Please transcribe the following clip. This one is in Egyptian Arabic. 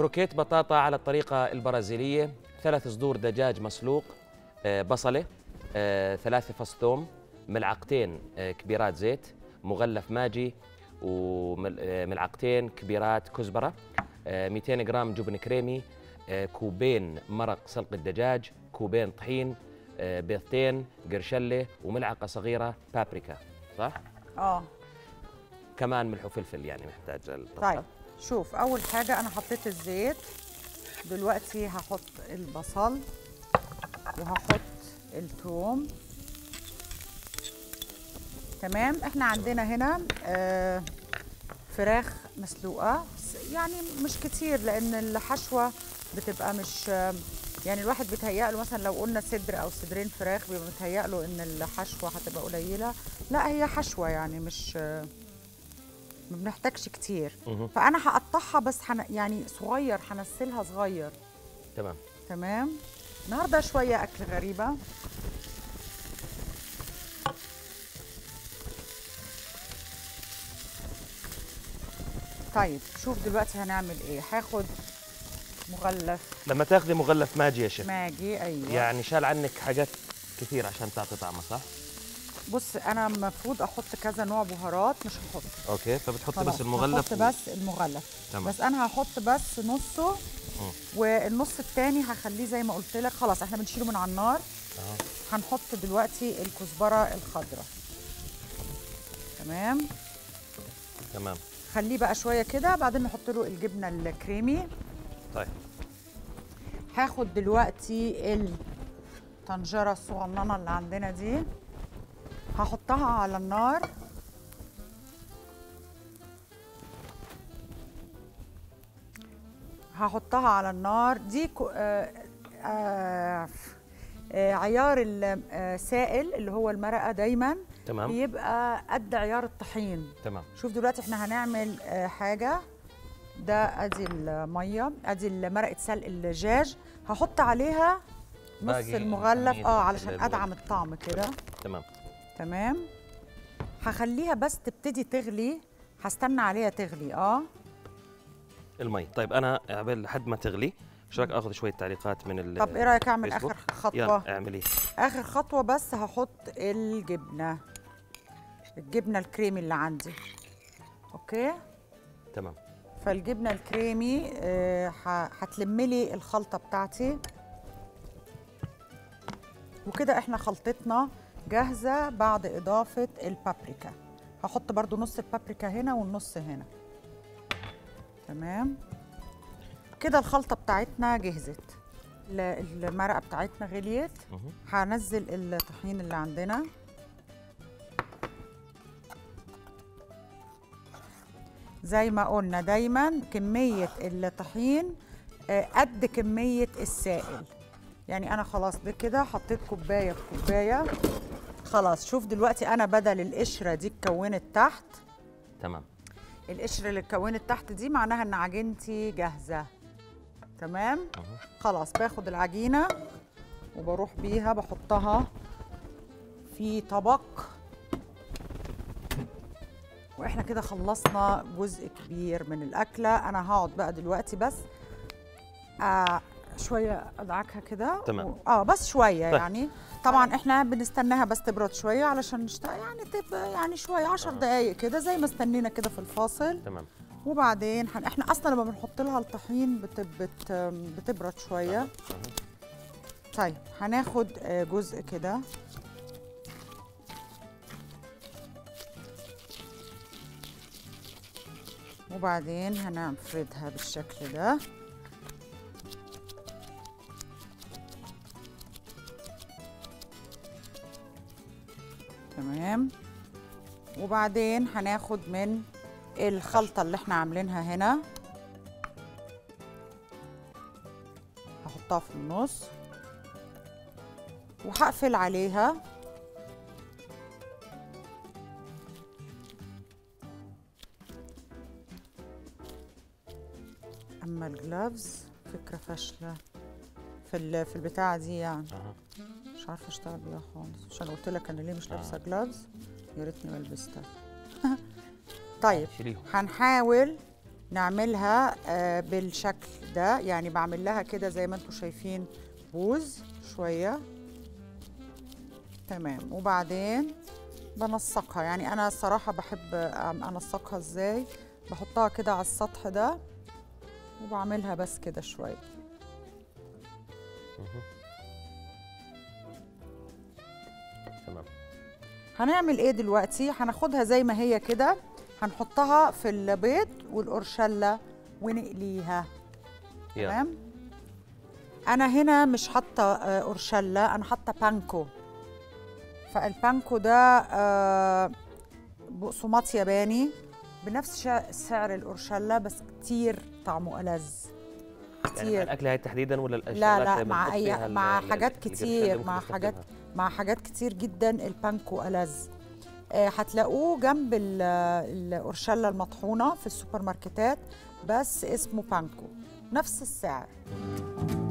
كروكيت بطاطا على الطريقة البرازيلية ثلاث صدور دجاج مسلوق آه، بصلة آه، ثلاثة فص ثوم ملعقتين آه، كبيرات زيت مغلف ماجي وملعقتين كبيرات كزبرة آه، 200 جرام جبن كريمي آه، كوبين مرق سلق الدجاج كوبين طحين آه، بيضتين قرشلة وملعقة صغيرة بابريكا صح؟ اه كمان ملح وفلفل يعني محتاج الطبخة طيب شوف اول حاجه انا حطيت الزيت دلوقتي هحط البصل وهحط الثوم تمام احنا عندنا هنا آه فراخ مسلوقه س- يعني مش كتير لان الحشوه بتبقى مش آه، يعني الواحد بيتهيأ له مثلا لو قلنا صدر او صدرين فراخ بيبقى متهيأ له ان الحشوه هتبقى قليله لا هي حشوه يعني مش آه، ما بنحتاجش كتير مهم. فانا هقطعها بس حن... يعني صغير هنسلها صغير تمام تمام النهارده شويه اكل غريبه طيب شوف دلوقتي هنعمل ايه هاخد مغلف لما تاخذي مغلف ماجي يا شيف ماجي ايوه يعني شال عنك حاجات كثير عشان تعطي طعمه صح؟ بص انا المفروض احط كذا نوع بهارات مش هحط اوكي فبتحطي خلاص، بس المغلف هحط بس المغلف تمام. بس انا هحط بس نصه مم. والنص التاني هخليه زي ما قلت لك خلاص احنا بنشيله من على النار أهو. هنحط دلوقتي الكزبره الخضراء تمام تمام خليه بقى شويه كده بعدين نحط له الجبنه الكريمي طيب هاخد دلوقتي الطنجره الصغننه اللي عندنا دي هحطها على النار هحطها على النار دي كو آه آه آه عيار السائل اللي هو المرقه دايما تمام بيبقى قد عيار الطحين تمام شوف دلوقتي احنا هنعمل آه، حاجه ده ادي الميه ادي مرقه سلق الدجاج هحط عليها نص باقي المغلف الحميد اه علشان المغلف. ادعم الطعم كده تمام تمام هخليها بس تبتدي تغلي هستنى عليها تغلي اه المي طيب انا قبل لحد ما تغلي ايش رايك اخذ شويه تعليقات من ال طب ايه رايك اعمل فيسبوك؟ اخر خطوه يلا اعملي اخر خطوه بس هحط الجبنه الجبنه الكريمي اللي عندي اوكي تمام فالجبنه الكريمي آه، ه- هتلمي لي الخلطه بتاعتي وكده احنا خلطتنا جاهزه بعد اضافه البابريكا هحط برضو نص البابريكا هنا والنص هنا تمام كده الخلطه بتاعتنا جهزت ال- المرقه بتاعتنا غليت مهم. هنزل الطحين اللي عندنا زي ما قلنا دايما كمية الطحين آه، قد كمية السائل يعني أنا خلاص ده كده حطيت كوباية في كوباية خلاص شوف دلوقتي أنا بدل القشرة دي اتكونت تحت تمام القشرة اللي اتكونت تحت دي معناها إن عجينتي جاهزة تمام مهم. خلاص باخد العجينة وبروح بيها بحطها في طبق واحنا كده خلصنا جزء كبير من الأكلة أنا هقعد بقى دلوقتي بس آه شوية أدعكها كده تمام. و... اه بس شوية طيب. يعني طبعا احنا بنستناها بس تبرد شوية علشان نشتغل يعني تبقى يعني شوية عشر دقايق كده زي ما استنينا كده في الفاصل تمام وبعدين حن... احنا اصلا لما بنحط لها الطحين بت... بت... بتبرد شويه مهم. طيب هناخد آه، جزء كده وبعدين هنفردها بالشكل ده تمام وبعدين هناخد من الخلطة اللي احنا عاملينها هنا هحطها في النص وهقفل عليها اما الجلافز فكرة فاشلة في ال- في البتاعة دي يعني أها. مش عارفة اشتغل بيها خالص عشان قلت لك انا ليه مش آه. لابسة جلافز يا ريتني ما لبستها طيب شيليهم هنحاول نعملها آه، بالشكل ده يعني بعمل لها كده زي ما انتم شايفين بوز شويه تمام وبعدين بنسقها يعني انا الصراحه بحب أعم- انسقها ازاي بحطها كده على السطح ده وبعملها بس كده شويه تمام هنعمل ايه دلوقتي هناخدها زي ما هي كده هنحطها في البيض والقرشله ونقليها يلا تمام انا هنا مش حاطه آه، قرشله انا حاطه بانكو فالبانكو ده آه، بقسماط ياباني بنفس شا- سعر القرشله بس كتير طعمه ألذ يعني كتير الاكله هاي تحديدا ولا الاشياء لا لا اللي مع بنحط اي فيها مع ال- ال- حاجات القرشة اللي كتير ممكن مع حاجات نستخدمها؟ مع حاجات كتير جدا البانكو ألذ آه، هتلاقوه جنب ال- القرشله المطحونه في السوبر ماركتات بس اسمه بانكو نفس السعر